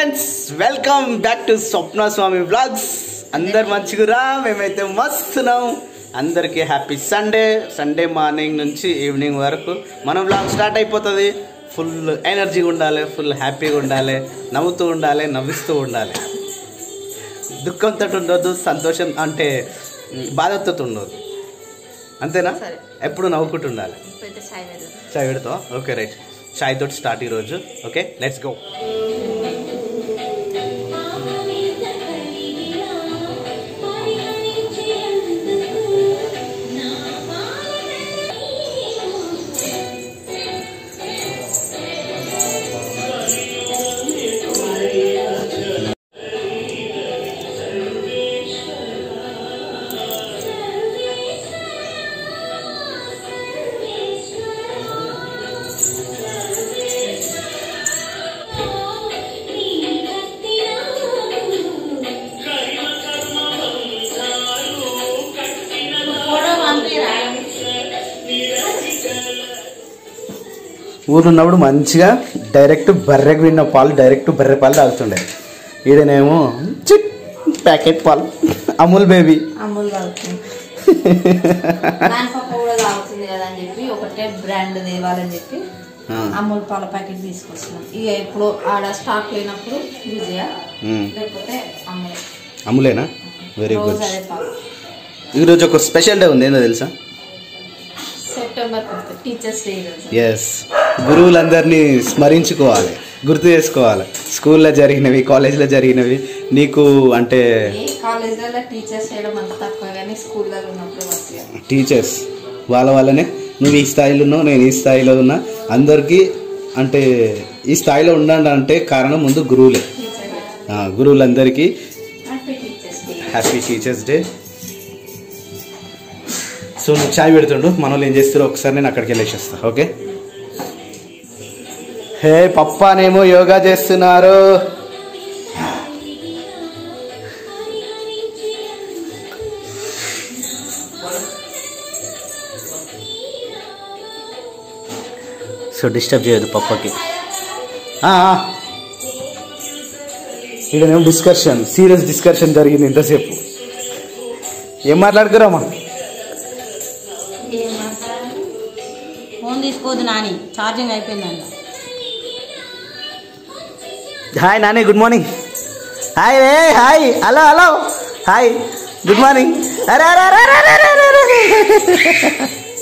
Friends welcome back to Swapna Swamy vlogs అందరు మంచిగురా మేమైతే మస్తున్నాం అందరికీ హ్యాపీ సండే సండే మార్నింగ్ నుంచి ఈవినింగ్ వరకు మన వ్లాగ్ స్టార్ట్ అయిపోతుంది ఫుల్ ఎనర్జీగా ఉండాలి ఫుల్ హ్యాపీగా ఉండాలి నవ్వుతూ ఉండాలి నవ్విస్తూ ఉండాలి దుఃఖంతో ఉండొద్దు సంతోషం అంటే ఉమ్, బాధతో ఉండొద్దు అంతేనా సరే. ఎప్పుడు నవ్వుకుంటూ ఉండాలి ఇప్పుడైతే చాయ్ పెడదాం చాయ్ పెడతావా ఓకే రైట్ చాయ్ తోటి స్టార్ట్ ఈరోజు ఓకే లెట్స్ గో ఊరు ఉన్నప్పుడు మంచిగా డైరెక్ట్ బర్రెకు విన్న పాలు డైరెక్ట్ బర్రె పాలు తాగుతుండే ఈడనేమో చిట్ ప్యాకెట్ పాలు అమూల్ బేబీ అమూల్ తాగుతుంది నాన్ పాప కూడా తాగుతుంది కదా అని చెప్పి ఒకటే బ్రాండ్ తేవాలని చెప్పి అమూల్ పాల ప్యాకెట్ తీసుకొస్తున్నాం ఇక ఇప్పుడు ఆడ స్టాక్ లేనప్పుడు యూజ్ చేయాలి లేకపోతే అమూల్ అమూలేనా వెరీ రోజు గుడ్ అదే పాలు ఈరోజు ఒక స్పెషల్ డే ఉంది ఏందో తెలుసా సెప్టెంబర్ ఫిఫ్త్ టీచర్స్ డే ఈరోజు ఎస్ గురువులందరినీ స్మరించుకోవాలి గుర్తు చేసుకోవాలి స్కూల్లో జరిగినవి కాలేజీలో జరిగినవి నీకు అంటే ఏ కాలేజ్లలో టీచర్స్ చేయడం అంత తక్కువ కానీ స్కూల్లో ఉన్నప్పుడు మంచిగా టీచర్స్ వాళ్ళ వల్లనే నువ్వు ఈ స్థాయిలో ఉన్నావు నేను ఈ స్థాయిలో ఉన్నా అందరికీ అంటే ఈ స్థాయిలో ఉండండి అంటే కారణం ముందు గురువులే టీచర్ ఆ, గురువులందరికీ happy teachers day happy teachers day so నువ్వు చాయ్ పెడుతుండు మన వాళ్ళు ఏం చేస్తారో ఒకసారి నేను అక్కడికి వెళ్ళేసి వస్తా ఓకే హే పప్పానేమో యోగా చేస్తున్నారు సో డిస్టర్బ్ చేయదు పప్పకి ఇక్కడేమో డిస్కషన్ సీరియస్ డిస్కషన్ జరిగింది ఇంతసేపు ఏం మాట్లాడుకురామా ఫోన్ తీసుకోవద్దు నాని ఛార్జింగ్ అయిపోయిందంట hi Nani good morning hi రే hi hello hello hi good morning అరే అరే అరే అరే అరే అరే అరే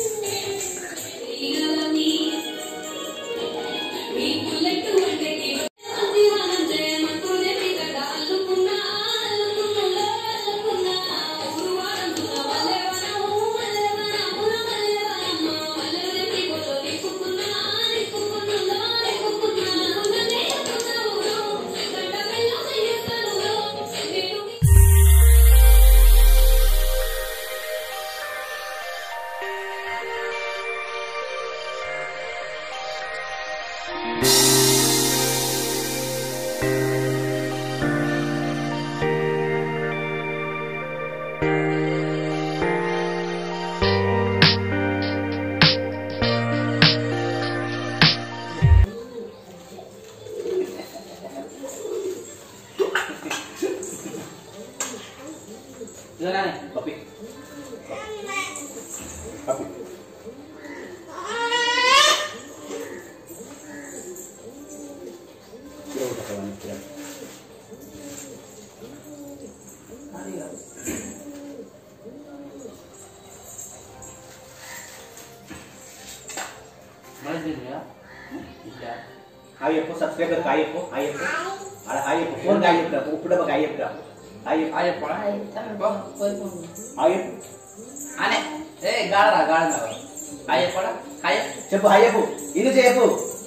హాయ్ చెప్పు సబ్స్క్రైబర్ హాయ్ చెప్పు హాయ్ చెప్పు అలా హాయ్ చెప్పు ఫోన్ హాయ్ చెప్పు ఇప్పుడు ఒక హాయ్ చెప్పురా హాయ్ చెప్పు హాయ్ చెప్పు హాయ్ చెప్పు అనే ఏ గాడరా గాడ హాయ్ చెప్పడా హాయ్ చెప్పు హాయ్ చెప్పు ఇది చెప్పు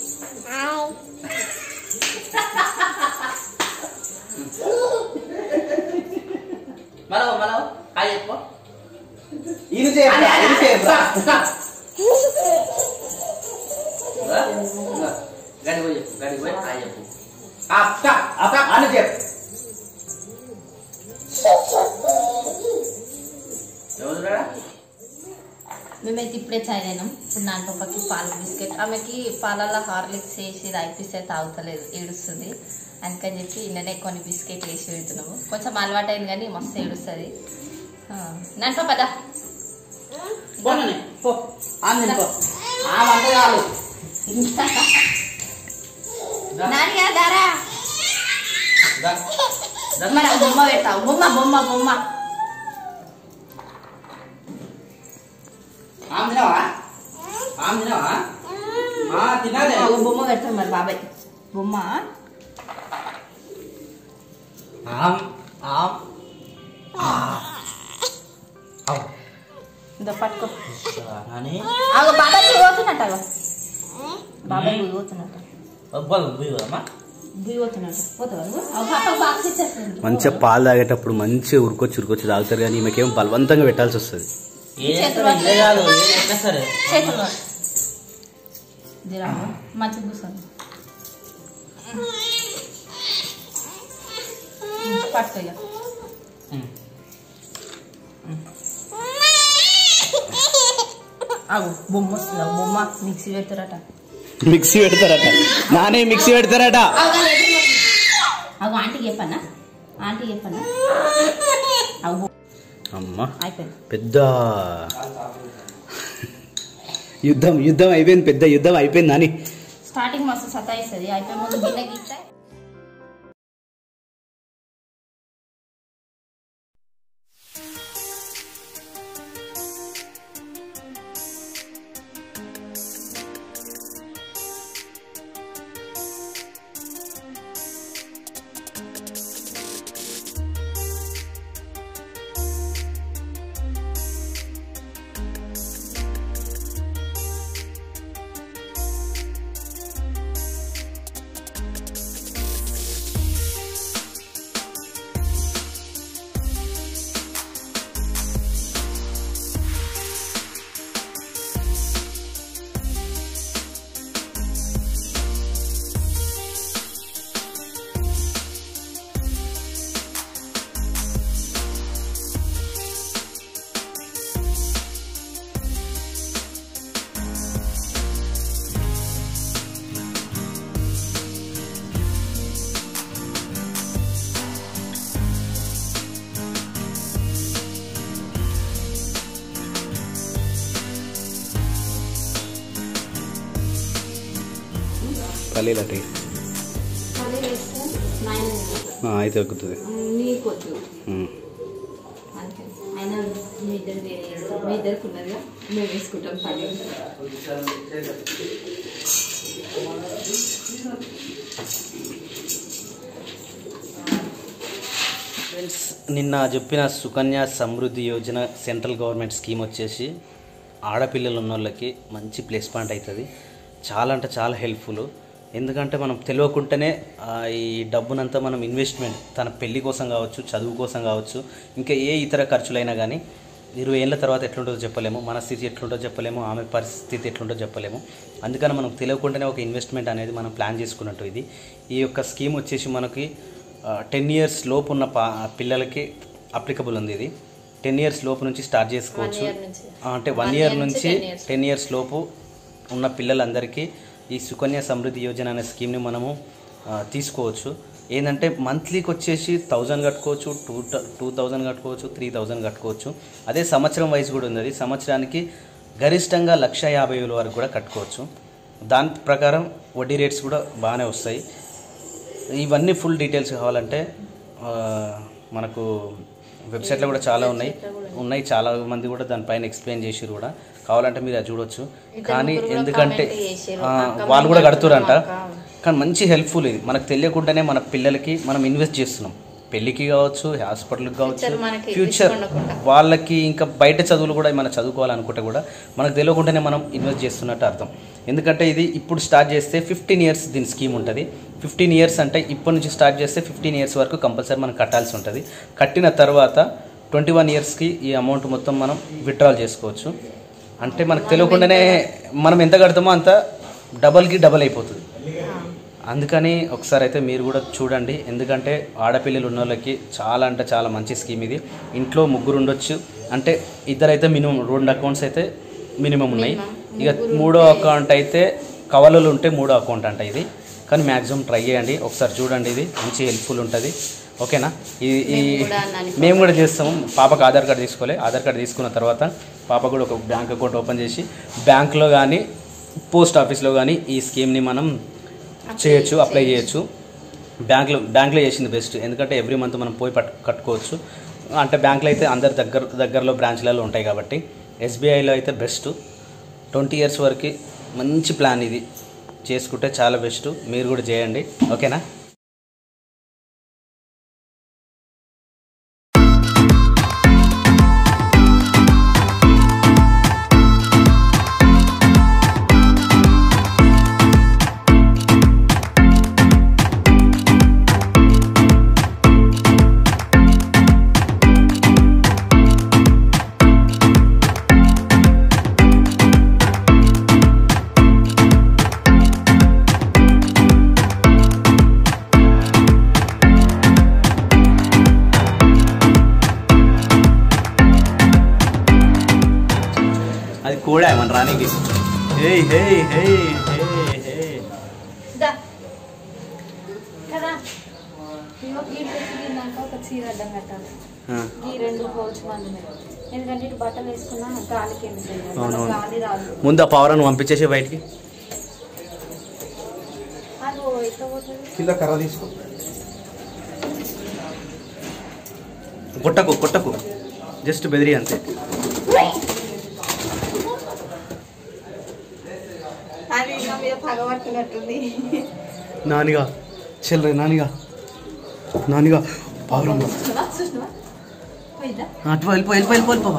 మనం మనం హాయ్ చెప్పు ఇది చెప్పు ఇది చెప్పు గడి పోయి చెప్పు గడి పోయి హాయ్ చెప్పు అక్క అక్క అని చెప్పు ఎవరు రాడా మేమైతే ఇప్పుడే చాయ్ తినాం ఇప్పుడు నాన్న పాపకి పాల బిస్కెట్ ఆమెకి పాలల్లో హార్లిక్స్ వేసి తాగిపిస్తే తాగుతలేదు ఏడుస్తుంది అందుకని చెప్పి నిన్ననే కొన్ని బిస్కెట్లు వేసి పెడుతున్నాము కొంచెం అలవాటు అయింది కానీ మస్తు ఏడుస్తుంది నన్ను పదా పోనీ పో ఆంది పో ఆ వంట చాలు నానిగా దారా దా. దా. మరి ఆ బొమ్మ పెడతావు బొమ్మ బొమ్మ బొమ్మ ఆమె తినవా ఆమె తినవా ఆ, తినాలే ఆ, బొమ్మ పెడతాం మరి బాబాయ్ బొమ్మ ఆమ్ ఆమ్ ఆ. అవ్. ఇంత పట్టుకో నాని ఆగో బాబాయ్ గుడి పోతున్నట్టు ఆగో బాబాయ్ గుడి పోతున్నట్టు అబ్బాలు పోయివమ్మా గుడి పోతున్నట్టు పోతావా నువ్వు ఆ పాప బాక్స్ ఇచ్చేస్తుంది మంచిగా పాలు తాగేటప్పుడు మంచిగా ఉరుకొచ్చి ఉరుకొచ్చి తాగుతారు కానీ ఈమెకేం బలవంతంగా పెట్టాల్సి వస్తుంది ఏ ఇదే కాదు ఏదైనా సరే చేతులు దిరా మంచిగా కూర్చోండి పట్టుకో ఇక. ఉమ్. ఆగు బొమ్మ వస్తుంది ఆగు, బొమ్మ మిక్సీ పెడతారట మిక్సీ పెడతారట నానే మిక్సీ పెడతారట అగు ఆంటీకి చెప్పన్నా ఆంటీకి చెప్పన్నా అవు బొమ్మ అమ్మా అయిపోయింది పెద్ద యుద్ధం యుద్ధం అయిపోయింది పెద్ద యుద్ధం అయిపోయింది నాని స్టార్టింగ్ మస్తు సతాయిస్తుంది అయిపోయి ముందు గిన్నె గిట్టే పల్లీలు అటు అయితే ఎక్కుతుంది నీకు వద్దు ఉమ్. అంతే అయినా మీ ఇద్దరు వేరే వేస్తాం మీ ఇద్దరికి ఉన్నదిగా మేము వేసుకుంటాం పని ఫ్రెండ్స్ నిన్న చెప్పిన Sukanya Samriddhi Yojana central government scheme వచ్చేసి ఆడపిల్లలు ఉన్న వాళ్ళకి మంచి ప్లేస్ పాయింట్ అవుతుంది చాలా అంటే చాలా హెల్ప్ఫుల్ ఎందుకంటే మనం తెలియకుండానే ఆ, ఈ డబ్బునంతా మనం ఇన్వెస్ట్మెంట్ తన పెళ్లి కోసం కావచ్చు చదువు కోసం కావచ్చు ఇంకా ఏ ఇతర ఖర్చులైనా కానీ ఇరవై ఏళ్ళ తర్వాత ఎట్లుంటుందో చెప్పలేము మన స్థితి ఎట్లుంటుందో చెప్పలేము ఆమె పరిస్థితి ఎట్లుంటుందో చెప్పలేము అందుకని మనం తెలియకుండానే ఒక ఇన్వెస్ట్మెంట్ అనేది మనం ప్లాన్ చేసుకున్నట్టు ఇది ఈ యొక్క స్కీమ్ వచ్చేసి మనకి టెన్ ఇయర్స్ లోపు ఉన్న పా పిల్లలకి అప్లికబుల్ ఉంది ఇది టెన్ ఇయర్స్ లోపు నుంచి స్టార్ట్ చేసుకోవచ్చు year నుంచి. ఆ, అంటే వన్ One ఇయర్ year నుంచి నుంచి 10 years. టెన్ ఇయర్స్ లోపు ఉన్న పిల్లలందరికీ ఈ సుకన్య సమృద్ధి యోజన అనే స్కీమ్ని మనము ఆ, తీసుకోవచ్చు ఏంటంటే మంత్లీకి వచ్చేసి థౌజండ్ కట్టుకోవచ్చు టూ టూ థౌజండ్ కట్టుకోవచ్చు త్రీ థౌజండ్ కట్టుకోవచ్చు అదే సంవత్సరం వయసు కూడా ఉంది అది సంవత్సరానికి గరిష్టంగా లక్ష యాభై వేల వరకు కూడా కట్టుకోవచ్చు దాని ప్రకారం వడ్డీ రేట్స్ కూడా బాగానే వస్తాయి ఇవన్నీ ఫుల్ డీటెయిల్స్ కావాలంటే ఆ, మనకు వెబ్సైట్లో కూడా చాలా ఉన్నాయి ఉన్నాయి చాలా మంది కూడా దానిపైన ఎక్స్ప్లెయిన్ చేసిరు కూడా కావాలంటే మీరు అది చూడొచ్చు కానీ ముగ్గురు కూడా ఎందుకంటే comment చేసిర్రు. ఆ, అక్క వాళ్ళు కూడా మేము కడుతురంట కడుతున్నాం కానీ మంచి హెల్ప్ఫుల్ ఇది మనకు తెలియకుండానే మన పిల్లలకి మనం ఇన్వెస్ట్ చేస్తున్నాం పెళ్ళికి కావచ్చు హాస్పిటల్కి కావచ్చు Future మనకి ఫ్యూచర్ తీసుకుండకుండా. వాళ్ళకి ఇంకా బయట చదువులు కూడా మనం చదువుకోవాలనుకుంటే కూడా మనకు తెలియకుండానే మనం ఇన్వెస్ట్ చేస్తున్నట్టు అర్థం ఎందుకంటే ఇది ఇప్పుడు స్టార్ట్ చేస్తే ఫిఫ్టీన్ ఇయర్స్ దీని స్కీమ్ ఉంటుంది ఫిఫ్టీన్ ఇయర్స్ అంటే ఇప్పటి నుంచి స్టార్ట్ చేస్తే ఫిఫ్టీన్ ఇయర్స్ వరకు కంపల్సరీ మనం కట్టాల్సి ఉంటుంది కట్టిన తర్వాత ట్వంటీ వన్ ఇయర్స్కి ఈ అమౌంట్ మొత్తం మనం విత్డ్రాల్ చేసుకోవచ్చు అంటే మనకు తెలియకుండానే మనం ఎంత కడతామో అంత డబల్కి డబల్ అయిపోతుంది అందుకని ఒకసారి అయితే మీరు కూడా చూడండి ఎందుకంటే ఆడపిల్లలు ఉన్న వాళ్ళకి చాలా అంటే చాలా మంచి స్కీమ్ ఇది ఇంట్లో ముగ్గురు ఉండొచ్చు అంటే ఇద్దరైతే మినిమం రెండు అకౌంట్స్ అయితే మినిమం ఉన్నాయి ఇక మూడో అకౌంట్ అయితే కవలలు ఉంటే మూడో అకౌంట్ అంట ఇది కానీ మ్యాక్సిమం ట్రై చేయండి ఒకసారి చూడండి ఇది మంచి హెల్ప్ఫుల్ ఉంటుంది ఓకేనా ఇది ఈ మేము కూడా అన్నాను. మేము కూడా చేస్తాము పాపకు ఆధార్ కార్డు తీసుకోవాలి ఆధార్ కార్డు తీసుకున్న తర్వాత పాప కూడా ఒక బ్యాంక్ అకౌంట్ ఓపెన్ చేసి బ్యాంక్లో కానీ పోస్ట్ ఆఫీస్లో కానీ ఈ స్కీమ్ని మనం చేయొచ్చు అప్లై చేయొచ్చు బ్యాంక్లో బ్యాంక్లో చేసింది బెస్ట్ ఎందుకంటే ఎవ్రీ మంత్ మనం పోయి పట్టు కట్టుకోవచ్చు అంటే బ్యాంక్లో అయితే అందరి దగ్గర దగ్గరలో బ్రాంచ్లలో ఉంటాయి కాబట్టి ఎస్బీఐలో అయితే బెస్ట్ ట్వంటీ ఇయర్స్ వరకు మంచి ప్లాన్ ఇది చేసుకుంటే చాలా బెస్ట్ మీరు కూడా చేయండి ఓకేనా అది కూడా మన రానికి హే హే హే హే హే దా. కదా ఇగో ఈ డ్రెస్ తిన్నాక ఒక చీర అడ్డం కట్టాలి ఆ, ఈ రెండు పౌచ్ మంది ఎందుకంటే ఇటు బట్టలు వేసుకున్నా గాలికి వెళ్తాయి కదా. అవునవును. గాలి రాదు ముందు ఆ పవరాన్ని పంపించేసి బయటికి అది ఎట్లా పోతుంది కింద కర్ర తీసుకో కొట్టకు కొట్టకు జస్ట్ బెదిరి అంతే అది నా మీద పగబట్టినట్టుంది నానిగా చెల్లె నానిగా నానిగా పవరం చూసినావా చూసినావా పోయిందా అటు వెళ్ళిపో వెళ్ళిపో వెళ్ళిపో వెళ్ళిపో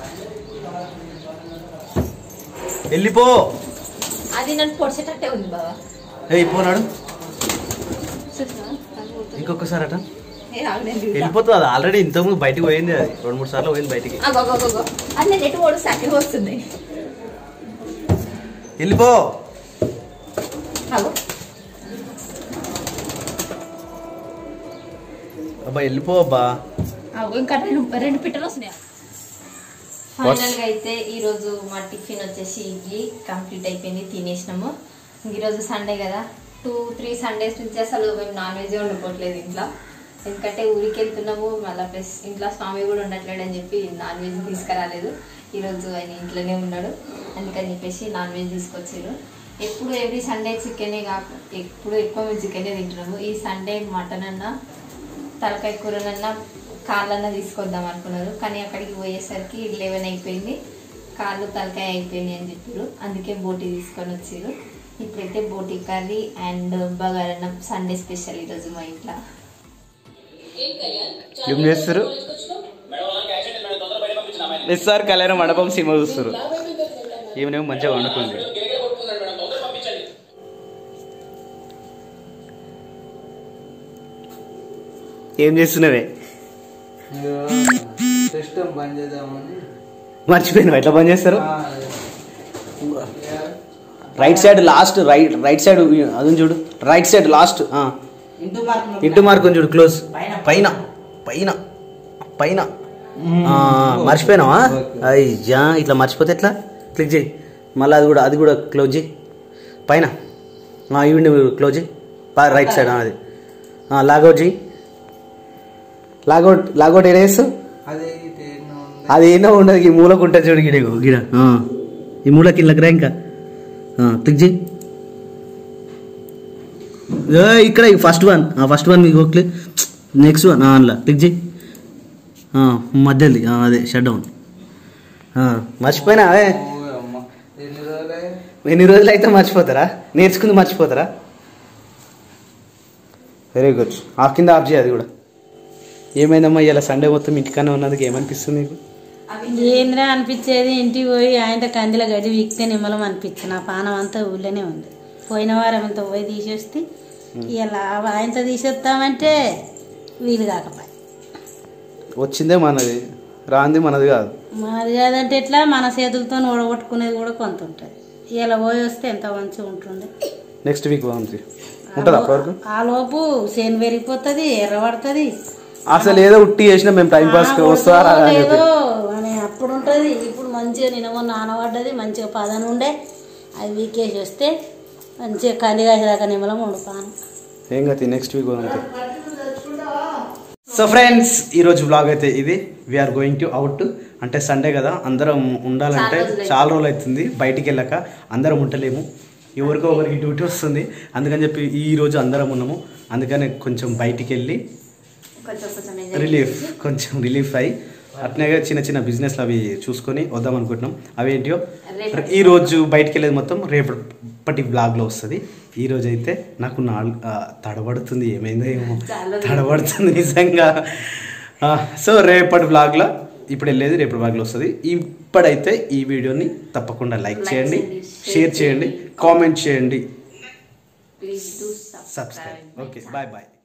వెళ్ళిపో అది నన్ను పొడిచేటట్టే ఉంది బాబా ఏ పోనాడు చూసినావా అది పోతుంది. ఇంకొకసారి అట ఏ ఆగు, నేను దిగుతా. వెళ్ళిపోతుంది అది ఆల్రెడీ ఇంతకుముందు బయటికి పోయింది అది రెండు మూడు సార్లు పోయింది బయటికి అగో, అగో, అగో, అగో. అది నేను ఎటు ఓడి సకి వస్తుంది వెళ్ళిపో అగో అబ్బా వెళ్ళిపో అబ్బా అగో, ఇంకా రెండు రెండు పిట్టలు వస్తున్నాయి ఫైనల్ గా అయితే ఈ రోజు మా టిఫిన్ వచ్చేసి ఇడ్లీ కంప్లీట్ అయిపోయింది తినేసినాము ఇంక ఈరోజు సండే కదా టూ త్రీ సండేస్ నుంచి అసలు మేము నాన్ వెజ్ వండుకోవట్లేదు ఇంట్లో ఎందుకంటే ఊరికి వెళ్తున్నాము మళ్ళీ ప్లస్ ఇంట్లో స్వామి కూడా ఉండట్లేడు అని చెప్పి నాన్ వెజ్ తీసుకురాలేదు ఈరోజు ఆయన ఇంట్లోనే ఉన్నాడు అందుకని చెప్పేసి నాన్ వెజ్ తీసుకొచ్చారు ఎప్పుడు ఎవ్రీ సండే చికెనే కాక ఎప్పుడు ఎక్కువ మేము చికెనే తింటున్నాము ఈ సండే మటన్ అన్నా తలకాయ కూరనన్నా కాళ్ళన్నా తీసుకొద్దాం అనుకున్నారు కానీ అక్కడికి పోయేసరికి లెవెన్ అయిపోయింది కాళ్ళు తలకాయ అయిపోయింది అని చెప్పారు అందుకే బోటి తీసుకొని వచ్చారు ఇప్పుడైతే బోటి కర్రీ అండ్ బగారన్నం సండే స్పెషల్ ఈరోజు మా ఇంట్లో ఏం చేస్తారు ఎస్ఆర్ కళ్యాణ మండపం సినిమా చూస్తారు ఈమెనేమో మంచిగా వండుకుంది ఏం చేస్తున్నావే సిస్టమ్ బంద్ చేద్దామని మర్చిపోయినావు ఎట్లా పని చేస్తారు ఆ, right side last right right side అది చూడు right side last into mark into mark చూడు క్లోజ్ పైన పైన పైన ఆ, మర్చిపోయినావా అయ్యా ఇట్లా మర్చిపోతే ఎట్లా క్లిక్ చేయి మళ్ళీ అది కూడా అది కూడా క్లోజ్ చేయి పైన ఇవ్వండి క్లోజ్ చేయి రైట్ సైడ్ అది లాగౌట్ చేయి లాగౌట్ లాగౌట్ ఏడా చేస్తావు అదే తేలిన ఉంది. అది ఏమో ఉండదు ఈ మూలకు ఉంటుంది చూడు గిడ గిడ ఆ. ఈ మూలకి ఇళ్ళకి ఇంకా క్లిక్ చేయి ఏ, ఇక్కడ ఫస్ట్ వన్ ఫస్ట్ వన్ మీకు క్లిక్ నెక్స్ట్ వన్ అందులో క్లిక్ చేయి ఆ, మధ్యది ఆ, అదే షట్ డౌన్ మర్చిపోయినా అవే ఓ అమ్మ ఎన్ని రోజులే ఎన్ని రోజులు అయితే మర్చిపోతారా నేర్చుకుంది మర్చిపోతారా వెరీ గుడ్ ఆ కింద ఆఫ్ చేయి అది కూడా ఏమైందమ్మా ఇలా సండే మొత్తం ఇంటికనే ఉన్నందుకు ఏమనిపిస్తుంది నీకు ఏంద్రా అనిపించేది ఇంటికి పోయి ఆయనతో కందిల గడి వీక్తే నిమ్మలం అనిపించింది నా పానం అంతా ఊళ్ళోనే ఉంది పోయిన వారం అంతా పోయి తీసేస్తే ఇలా ఆయనతో తీసేస్తామంటే వీలు కాకపోయి వచ్చిందే మనది రాంది మనది కాదు మనది కాదంటే ఎట్లా మన చేతులతో ఓడగొట్టుకునేది కూడా కొంత ఉంటుంది ఇలా పోయి వస్తే ఎంత మంచిగా ఉంటుండే నెక్స్ట్ వీక్ బాగుంది ఉంటుంది అప్పటివరకు ఆ లోపు చేను పెరిగిపోతుంది ఎర్రబడుతుంది అసలు ఏదో ఉట్టి చేసినా మేము టైం పాస్ ఆ, వస్తారా ఉంటుందో అని చెప్పి లేదో అని అప్పుడు ఉంటుంది ఇప్పుడు మంచిగా నిన్న మొన్న ఆనబడ్డది మంచిగా పదన ఉండే అది వీకేసి వస్తే మంచిగా కంది కాసేదాకా నిమ్మలం వండుతాను ఏం కాదు నెక్స్ట్ వీక్ అంతే సో ఫ్రెండ్స్ ఈరోజు బ్లాగ్ అయితే ఇది వీఆర్ గోయింగ్ టు అవుట్ అంటే సండే కదా అందరం ఉండాలంటే చాలా రోజులు చాలా రోజులు అవుతుంది బయటికి వెళ్ళాక అందరం ఉండలేము ఎవరికో ఒకరికి డ్యూటీ వస్తుంది అందుకని చెప్పి ఈ రోజు అందరం ఉన్నాము అందుకని కొంచెం బయటికి వెళ్ళి కొంచెం కొంచెం enjoy రిలీఫ్ చేసి. కొంచెం రిలీఫ్ అయ్యి అట్నే చిన్న చిన్న బిజినెస్లు అవి చూసుకొని వద్దాం అనుకుంటున్నాం అవి ఏంటియో రేపటి ఈ రోజు బయటికి వెళ్ళేది మొత్తం రేపటి బ్లాగ్లో వస్తుంది ఈ రోజు అయితే నాకు నాలుగు ఆ, తడబడుతుంది ఏమైందో ఏమో చాలా తడబడుతుంది నిజంగా ఆ, సో రేపటి బ్లాగ్లో ఇప్పుడు వెళ్ళేది రేపటి బ్లాగ్లో వస్తుంది ఇప్పుడైతే ఈ వీడియోని తప్పకుండా లైక్ Like చేయండి చేయండి, షేర్ share చేయండి చేయండి. కామెంట్ చేయండి Please do subscribe subscribe. Okay bye bye